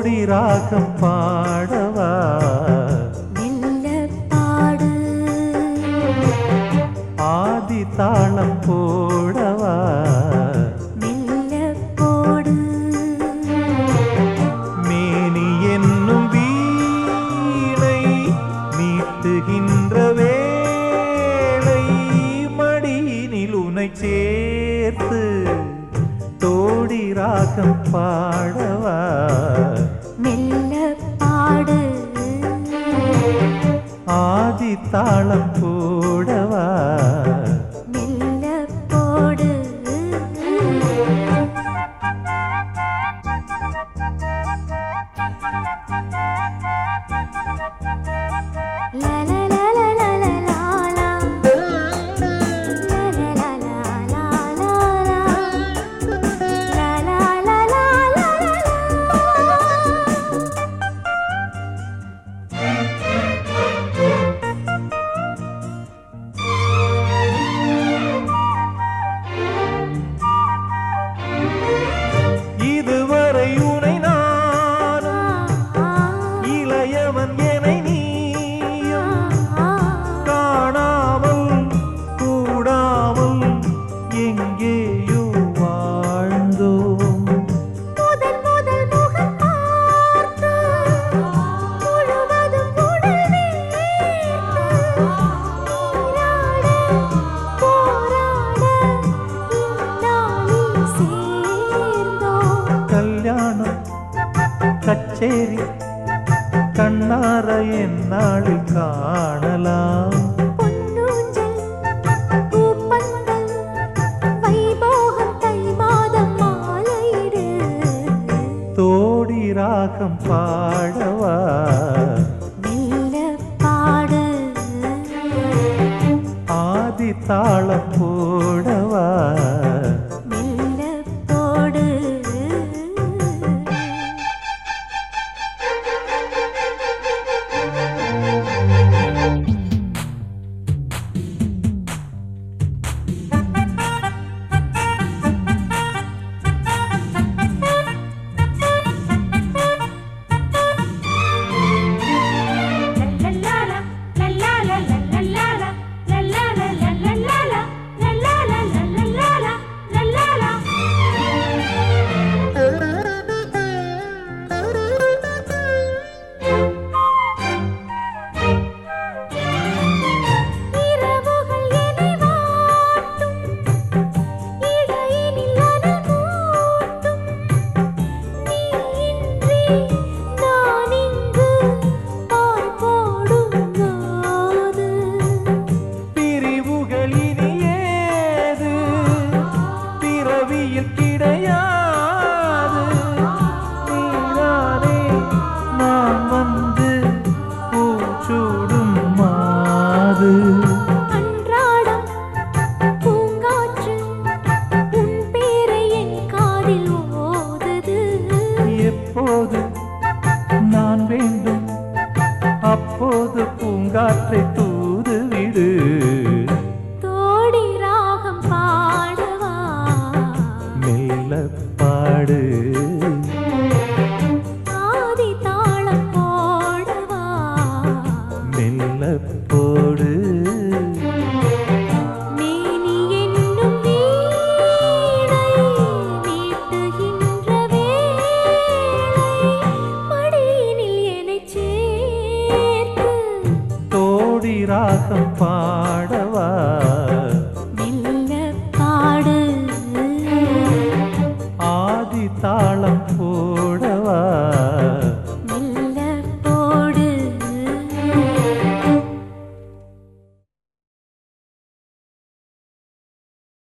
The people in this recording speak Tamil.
தோடி ராகம் பாடவா மெல்ல பாடு ஆதி தாளம் போடவா மெல்ல போடு மேனி என்னும் வீணை மீட்டுகின்ற வேளை மடியினில் உனை சேர்த்து தோடி ராகம் பாடவா மெல்ல பாடு ஆதி தாளம் போடவா மெல்ல போடு லா லா லா லா லா லா லா லா. லா லா லா லா லா லா லா. லா லா லா லா லா லா லா. இதுவரை உனை நானும் இளையவன் என நீயும் காணாமல் கூடாமல் எங்கேயோ வாழ்ந்தோம் முதல் முதல் முகம் பார்த்து முழுவதும் உடல் வேர்த்து நீராட போராட இந்நாளில் சேர்ந்தோம் கல்யாணம் கச்சேரி கண்ணார என்னாளில் காணலாம் பொன்னூஞ்சல் பூப்பந்தல் வைபோகம் தை மாதம் மாலையிடு தோடி ராகம் பாடவா மெல்ல பாடு ஆதி தாளம் போடவா மெல்ல போடு இரவுகள் என்னை வாட்டும் இடையினில் அனல் மூட்டும் நீ இன்றி நான் இங்கு பாய் போடும் போது பிரிவுகள் இனி ஏது பிறவியில் கிடையாது நீதானே நான் வந்து பூச்சூடும் மாது அன்றாடம் பூங்காற்று உன் பேரை என் காதில் ஓதுது எப்போது நான் வேண்டும் அப்போது பூங்காற்றை தூ